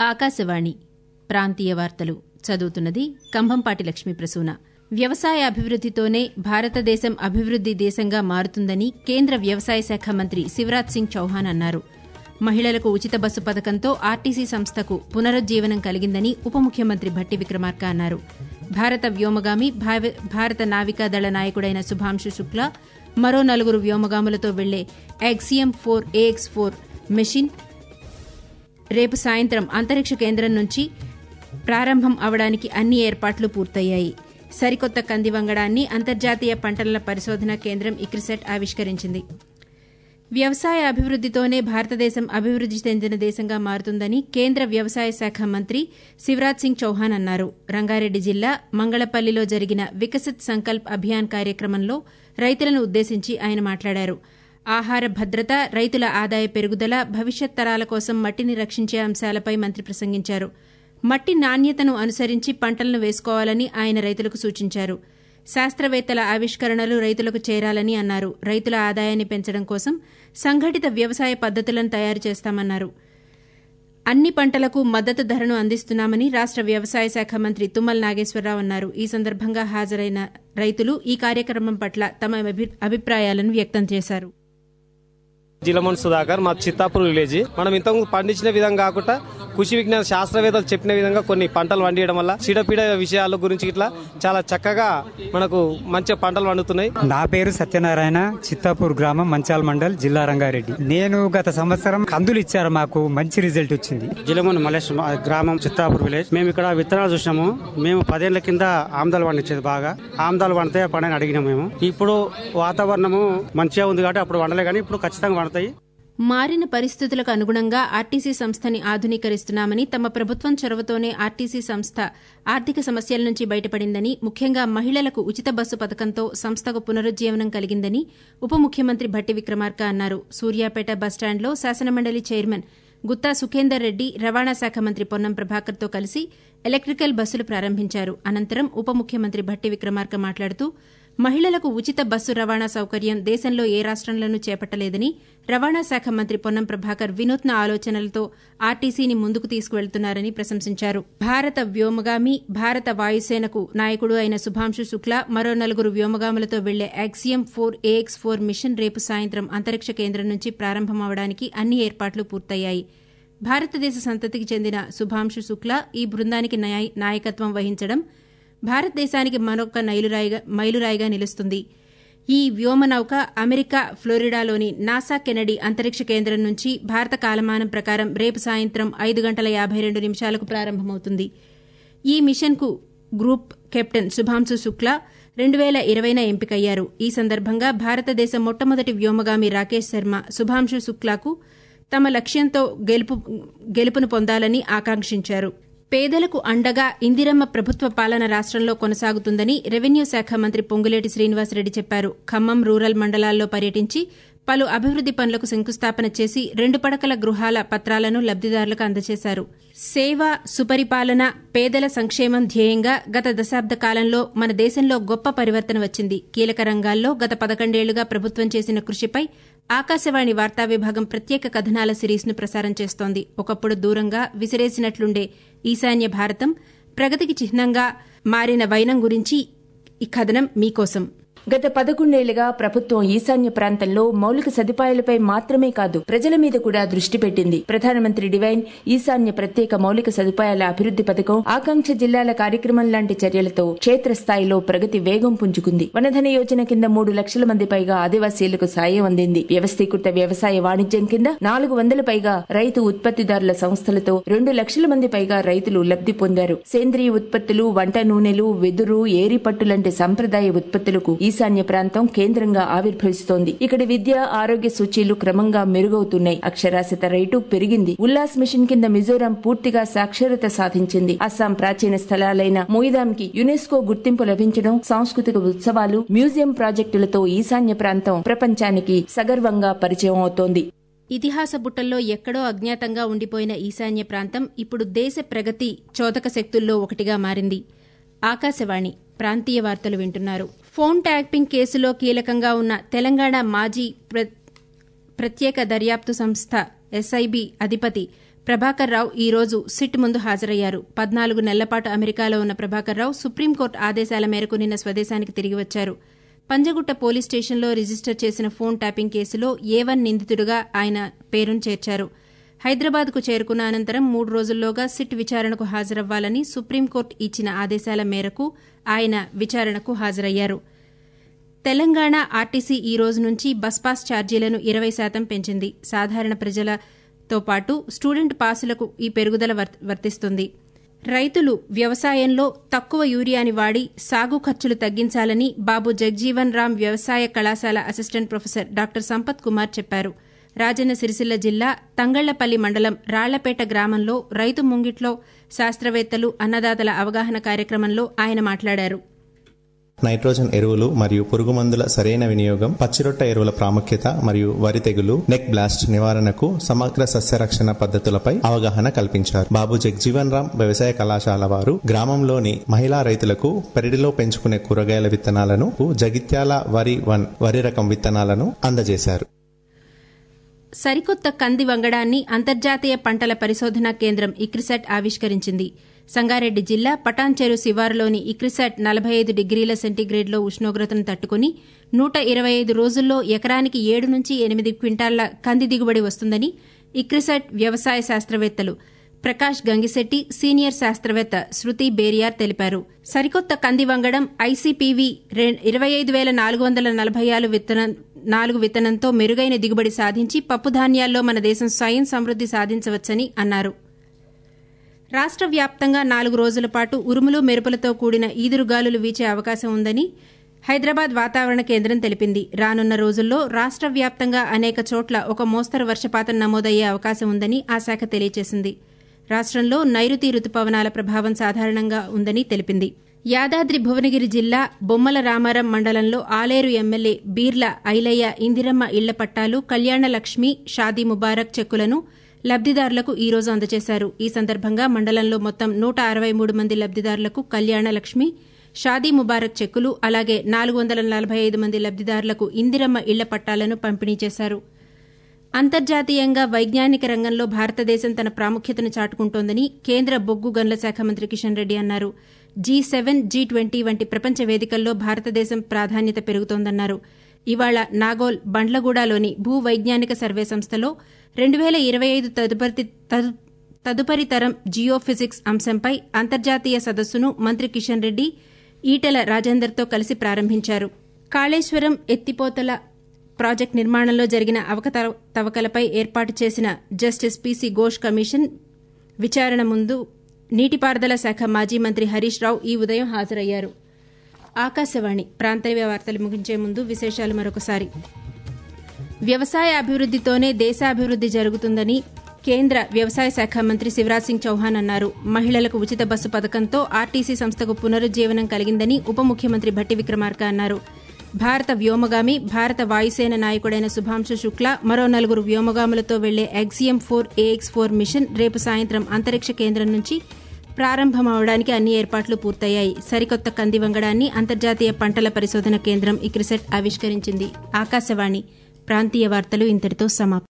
ఆకాశవాణి ప్రాంతీయ వార్తలు చదువుతున్నది కంభంపాటి లక్ష్మీ ప్రసూన వ్యవసాయ అభివృద్దితోనే భారతదేశం అభివృద్ది దేశంగా మారుతుందని కేంద్ర వ్యవసాయ శాఖ మంత్రి శివరాజ్ సింగ్ చౌహాన్ అన్నారు మహిళలకు ఉచిత బస్సు పథకంతో ఆర్టీసీ సంస్థకు పునరుజ్జీవనం కలిగిందని ఉప ముఖ్యమంత్రి భట్టి విక్రమార్క అన్నారు భారత వ్యోమగామి భారత నావికాదళ నాయకుడైన శుభాంశు శుక్లా మరో నలుగురు వ్యోమగాములతో వెళ్లే Axiom four AX four mission రేపు సాయంత్రం అంతరిక్ష కేంద్రం నుంచి ప్రారంభం అవడానికి అన్ని ఏర్పాట్లు పూర్తయ్యాయి సరికొత్త కంది వంగడాన్ని అంతర్జాతీయ పంటల పరిశోధన కేంద్రం ఇక్రిసెట్ ఆవిష్కరించింది వ్యవసాయ అభివృద్దితోనే భారతదేశం అభివృద్ది చెందిన దేశంగా మారుతుందని కేంద్ర వ్యవసాయ శాఖ మంత్రి శివరాజ్ సింగ్ చౌహాన్ అన్నారు రంగారెడ్డి జిల్లా మంగళపల్లిలో జరిగిన వికసిత్ సంకల్ప్ అభియాన్ కార్యక్రమంలో రైతులను ఉద్దేశించి ఆయన మాట్లాడారు ఆహార భద్రత రైతుల ఆదాయ పెరుగుదల భవిష్యత్ తరాల కోసం మట్టిని రక్షించే అంశాలపై మంత్రి ప్రసంగించారు మట్టి నాణ్యతను అనుసరించి పంటలను వేసుకోవాలని ఆయన రైతులకు సూచించారు శాస్త్రవేత్తల ఆవిష్కరణలు రైతులకు చేరాలని అన్నారు రైతుల ఆదాయాన్ని పెంచడం కోసం సంఘటిత వ్యవసాయ పద్దతులను తయారు చేస్తామన్నారు అన్ని పంటలకు మద్దతు ధరను అందిస్తున్నామని రాష్ట వ్యవసాయ శాఖ మంత్రి తుమ్మల నాగేశ్వరరావు అన్నారు ఈ సందర్భంగా హాజరైన రైతులు ఈ కార్యక్రమం పట్ల తమ అభిప్రాయాలను వ్యక్తం చేశారు జిలమన్ సుధాకర్ మా చిత్తాపూర్ విలేజ్ మనం ఇంతకు పండించిన విధంగా కాకుండా కృషి విజ్ఞాన శాస్త్రవేత్తలు చెప్పిన విధంగా కొన్ని పంటలు పండియడం వల్ల చీడపీడ విషయాల గురించి ఇట్లా చాలా చక్కగా మనకు మంచి పంటలు పండుతున్నాయి నా పేరు సత్యనారాయణ చిత్తాపూర్ గ్రామం మంచాల్ మండల్ జిల్లా రంగారెడ్డి నేను గత సంవత్సరం కందులు ఇచ్చారు మాకు మంచి రిజల్ట్ వచ్చింది జిలమన్ మలేష్ గ్రామం చిత్తాపూర్ విలేజ్ మేము ఇక్కడ విత్తనాలు చూసినాము మేము పదేళ్ల కింద ఆమ్దాలు పండించేది బాగా ఆమ్దాలు పండితే పండని అడిగినాము మేము ఇప్పుడు వాతావరణము మంచిగా ఉంది కాబట్టి అప్పుడు వండలే కానీ ఇప్పుడు ఖచ్చితంగా పండుతాయి మారిన పరిస్థితులకు అనుగుణంగా ఆర్టీసీ సంస్థని ఆధునీకరిస్తున్నామని తమ ప్రభుత్వం చొరవతోనే ఆర్టీసీ సంస్థ ఆర్థిక సమస్యల నుంచి బయటపడిందని ముఖ్యంగా మహిళలకు ఉచిత బస్సు పథకంతో సంస్థకు పునరుజ్జీవనం కలిగిందని ఉప ముఖ్యమంత్రి భట్టి విక్రమార్క అన్నారు సూర్యాపేట బస్టాండ్లో శాసనమండలి చైర్మన్ గుత్తా సుఖేందర్ రెడ్డి రవాణా శాఖ మంత్రి పొన్నం ప్రభాకర్తో కలిసి ఎలక్టికల్ బస్సులు ప్రారంభించారు అనంతరం ఉప ముఖ్యమంత్రి భట్టి విక్రమార్క మాట్లాడుతూ మహిళలకు ఉచిత బస్సు రవాణా సౌకర్యం దేశంలో ఏ రాష్టంలోనూ చేపట్టలేదని రవాణా శాఖ మంత్రి పొన్నం ప్రభాకర్ వినూత్న ఆలోచనలతో ఆర్టీసీని ముందుకు తీసుకువెళ్తున్నారని ప్రశంసించారు భారత వ్యోమగామి భారత వాయుసేనకు నాయకుడు అయిన శుభాంశు శుక్లా మరో నలుగురు వ్యోమగాములతో వెళ్లే Axiom four AX four mission రేపు సాయంత్రం అంతరిక్ష కేంద్రం నుంచి ప్రారంభమవడానికి అన్ని ఏర్పాట్లు పూర్తయ్యాయి భారతదేశ సంతతికి చెందిన శుభాంశు శుక్లా ఈ బృందానికి నాయకత్వం వహించడం భారతదేశానికి మరొక మైలురాయిగా నిలుస్తుంది ఈ వ్యోమనౌక అమెరికా ఫ్లోరిడాలోని నాసా కెనడీ అంతరిక్ష కేంద్రం నుంచి భారత కాలమానం ప్రకారం రేపు సాయంత్రం ఐదు గంటల యాబై రెండు నిమిషాలకు ప్రారంభమవుతుంది ఈ మిషన్కు గ్రూప్ కెప్టెన్ శుభాంశు శుక్లా రెండు వేల ఇరవైన ఎంపికయ్యారు ఈ సందర్భంగా భారతదేశ మొట్టమొదటి వ్యోమగామి రాకేష్ శర్మ శుభాంశు శుక్లాకు తమ లక్ష్యంతో గెలుపును పొందాలని ఆకాంక్షించారు పేదలకు అండగా ఇందిరమ్మ ప్రభుత్వ పాలన రాష్టంలో కొనసాగుతుందని రెవెన్యూ శాఖ మంత్రి పొంగులేటి శ్రీనివాసరెడ్డి చెప్పారు ఖమ్మం రూరల్ మండలాల్లో పర్యటించి పలు అభివృద్ది పనులకు శంకుస్థాపన చేసి రెండు పడకల గృహాల పత్రాలను లబ్దిదారులకు అందజేశారు సేవ సుపరిపాలన పేదల సంక్షేమం ధ్యేయంగా గత దశాబ్ద కాలంలో మన దేశంలో గొప్ప పరివర్తన వచ్చింది కీలక రంగాల్లో గత పదకొండేళ్లుగా ప్రభుత్వం చేసిన కృషిపై ఆకాశవాణి వార్తా విభాగం ప్రత్యేక కథనాల సిరీస్ను ప్రసారం చేస్తోంది ఒకప్పుడు దూరంగా విసిరేసినట్లుండే ఈశాన్య భారతం ప్రగతికి చిహ్నంగా మారిన వైనం గురించి ఈ కథనం మీకోసం గత పదకొండేళ్లుగా ప్రభుత్వం ఈశాన్య ప్రాంతంలో మౌలిక సదుపాయాలపై మాత్రమే కాదు ప్రజల మీద కూడా దృష్టి పెట్టింది ప్రధానమంత్రి డివైన్ ఈశాన్య ప్రత్యేక మౌలిక సదుపాయాల అభివృద్ది పథకం ఆకాంక్ష జిల్లాల కార్యక్రమం లాంటి చర్యలతో క్షేత్రస్థాయిలో ప్రగతి వేగం పుంజుకుంది వనధన యోజన కింద మూడు లక్షల మంది పైగా ఆదివాసీలకు సాయం అందింది వ్యవస్థీకృత వ్యవసాయ వాణిజ్యం కింద నాలుగు వందల పైగా రైతు ఉత్పత్తిదారుల సంస్థలతో రెండు లక్షల మంది పైగా రైతులు లబ్ది పొందారు సేంద్రియ ఉత్పత్తులు వంట నూనెలు వెదురు ఏరిపట్టు లాంటి సంప్రదాయ ఉత్పత్తులకు ఈశాన్య ప్రాంతం కేంద్రంగా ఆవిర్భవిస్తోంది ఇక్కడ విద్య ఆరోగ్య సూచీలు క్రమంగా మెరుగవుతున్నాయి అక్షరాస్యత రేటు పెరిగింది ఉల్లాస్ మిషన్ కింద మిజోరాం పూర్తిగా సాక్షరత సాధించింది అస్సాం ప్రాచీన స్థలాలైన మొయిదాం కి యునెస్కో గుర్తింపు లభించడం సాంస్కృతిక ఉత్సవాలు మ్యూజియం ప్రాజెక్టులతో ఈశాన్య ప్రాంతం ప్రపంచానికి సగర్వంగా పరిచయం అవుతోంది ఇతిహాస బుట్టల్లో ఎక్కడో అజ్ఞాతంగా ఉండిపోయిన ఈశాన్య ప్రాంతం ఇప్పుడు దేశ ప్రగతి చోదక శక్తుల్లో ఒకటిగా మారింది ఆకాశవాణి ప్రాంతీయ వార్తలు వింటున్నారు ఫోన్ ట్యాపింగ్ కేసులో కీలకంగా ఉన్న తెలంగాణ మాజీ ప్రత్యేక దర్యాప్తు సంస్థ ఎస్ఐబి అధిపతి ప్రభాకర్ రావు ఈ రోజు సిట్ ముందు హాజరయ్యారు పద్నాలుగు నెలలపాటు అమెరికాలో ఉన్న ప్రభాకర్ రావు సుప్రీంకోర్టు ఆదేశాల మేరకు నిన్న స్వదేశానికి తిరిగి వచ్చారు పంజగుట్ట పోలీస్ స్టేషన్లో రిజిస్టర్ చేసిన ఫోన్ ట్యాపింగ్ కేసులో ఏ వన్ నిందితుడిగా ఆయన పేరును చేర్చారు హైదరాబాద్కు చేరుకున్న అనంతరం మూడు రోజుల్లోగా సిట్ విచారణకు హాజరవ్వాలని సుప్రీంకోర్టు ఇచ్చిన ఆదేశాల మేరకు ఆయన విచారణకు హాజరయ్యారు తెలంగాణ ఆర్టీసీ ఈ రోజు నుంచి బస్ పాస్ ఛార్జీలను ఇరవై శాతం పెంచింది సాధారణ ప్రజలతో పాటు స్టూడెంట్ పాసులకు ఈ పెరుగుదల వర్తిస్తుంది రైతులు వ్యవసాయంలో తక్కువ యూరియాని వాడి సాగు ఖర్చులు తగ్గించాలని బాబు జగ్జీవన్ రామ్ వ్యవసాయ కళాశాల assistant professor doctor Sampath Kumar చెప్పారు రాజన్న సిరిసిల్ల జిల్లా తంగళ్లపల్లి మండలం రాళ్లపేట గ్రామంలో రైతు ముంగిట్లో శాస్త్రవేత్తలు అన్నదాతల అవగాహన కార్యక్రమంలో ఆయన మాట్లాడారు నైట్రోజన్ ఎరువులు మరియు పురుగుమందుల సరైన వినియోగం పచ్చిరొట్ట ఎరువుల ప్రాముఖ్యత మరియు వరి తెగులు నెక్ బ్లాస్ట్ నివారణకు సమగ్ర సస్యరక్షణ పద్ధతులపై అవగాహన కల్పించారు బాబు జగ్జీవన్ రామ్ వ్యవసాయ కళాశాల వారు గ్రామంలోని మహిళా రైతులకు పెరడిలో పెంచుకునే కూరగాయల విత్తనాలను జగిత్యాల వరి వన్ వరి రకం విత్తనాలను అందజేశారు సరికొత్త కంది వంగడాన్ని అంతర్జాతీయ పంటల పరిశోధనా కేంద్రం ఇక్రిసాట్ ఆవిష్కరించింది సంగారెడ్డి జిల్లా పటాన్చెరు శివారులోని ఇక్రిసాట్ నలభై ఐదు డిగ్రీల సెంటీగ్రేడ్లో ఉష్ణోగ్రతను తట్టుకుని నూట ఇరవై ఐదు రోజుల్లో ఎకరానికి ఏడు నుంచి ఎనిమిది క్వింటాళ్ల కంది దిగుబడి వస్తుందని ఇక్రిసాట్ వ్యవసాయ శాస్త్రవేత్తలు ప్రకాష్ గంగిశెట్టి సీనియర్ శాస్త్రవేత్త శృతి బేరియార్ తెలిపారు సరికొత్త కంది వంగడం ఐసీపీవీ ఇరవై ఐదు వేల నాలుగు వందల నలభై ఆరు విత్తనం నాలుగు విత్తనంతో మెరుగైన దిగుబడి సాధించి పప్పుధాన్యాల్లో మన దేశం స్వయం సమృద్ది సాధించవచ్చని అన్నారు రాష్ట వ్యాప్తంగా నాలుగు రోజుల పాటు ఉరుములు మెరుపులతో కూడిన ఈదురుగాలులు వీచే అవకాశం ఉందని హైదరాబాద్ వాతావరణ కేంద్రం తెలిపింది రానున్న రోజుల్లో రాష్ట వ్యాప్తంగా అనేక చోట్ల ఒక మోస్తరు వర్షపాతం నమోదయ్యే అవకాశం ఉందని ఆ శాఖ తెలియజేసింది రాష్టంలో నైరుతి రుతుపవనాల ప్రభావం సాధారణంగా ఉందని తెలిపింది యాదాద్రి భువనగిరి జిల్లా బొమ్మల రామారం మండలంలో ఆలేరు ఎమ్మెల్యే బీర్ల ఐలయ్య ఇందిరమ్మ ఇళ్ల పట్టాలు కళ్యాణ లక్ష్మి షాదీ ముబారక్ చెక్కులను లబ్దిదారులకు ఈ రోజు అందజేశారు ఈ సందర్భంగా మండలంలో మొత్తం నూట అరవై మూడు మంది లబ్దిదారులకు కళ్యాణ లక్ష్మి షాదీ ముబారక్ చెక్కులు అలాగే నాలుగు వందల నలభై ఐదు మంది లబ్దిదారులకు ఇందిరమ్మ ఇళ్ల పట్టాలను పంపిణీ చేశారు అంతర్జాతీయంగా వైజ్ఞానిక రంగంలో భారతదేశం తన ప్రాముఖ్యతను చాటుకుంటోందని కేంద్ర బొగ్గు గనుల శాఖ మంత్రి కిషన్ రెడ్డి అన్నారు జీ సెవెన్ జీ ట్వంటీ వంటి ప్రపంచ వేదికల్లో భారతదేశం ప్రాధాన్యత పెరుగుతోందన్నారు ఇవాళ నాగోల్ బండ్లగూడలోని భూ వైజ్ఞానిక సర్వే సంస్థలో రెండు వేల ఇరవై ఐదు తదుపరి తదుపరి తరం జియో ఫిజిక్స్ అంశంపై అంతర్జాతీయ సదస్సును మంత్రి కిషన్ రెడ్డి ఈటెల రాజేందర్తో కలిసి ప్రారంభించారు కాళేశ్వరం ఎత్తిపోతల ప్రాజెక్టు నిర్మాణంలో జరిగిన అవకతవకలపై ఏర్పాటు చేసిన జస్టిస్ పీసీ ఘోష్ కమిషన్ విచారణ ముందు నీటిపారుదల శాఖ మాజీ మంత్రి హరీష్ రావు ఈ ఉదయం హాజరయ్యారు ఆకాశవాణి ప్రాంతీయ వార్తలు ముగించే ముందు విశేషాలు మరొకసారి వ్యవసాయ అభివృద్దితోనే దేశాభివృద్ది జరుగుతుందని కేంద్ర వ్యవసాయ శాఖ మంత్రి శివరాజ్ సింగ్ చౌహాన్ అన్నారు మహిళలకు ఉచిత బస్సు పథకంతో ఆర్టీసీ సంస్థకు పునరుజ్జీవనం కలిగిందని ఉప ముఖ్యమంత్రి భట్టి విక్రమార్క అన్నారు భారత వ్యోమగామి భారత వాయుసేన నాయకుడైన శుభాంశు శుక్లా మరో నలుగురు వ్యోమగాములతో వెళ్లే Axiom four AX four mission రేపు సాయంత్రం అంతరిక్ష కేంద్రం నుంచి ప్రారంభమవడానికి అన్ని ఏర్పాట్లు పూర్తయ్యాయి సరికొత్త కంది వంగడాన్ని అంతర్జాతీయ పంటల పరిశోధన కేంద్రం ఇక్రిసెట్ ఆవిష్కరించింది ఆకాశవాణి ప్రాంతీయ వార్తలు ఇంతటితో సమాప్తం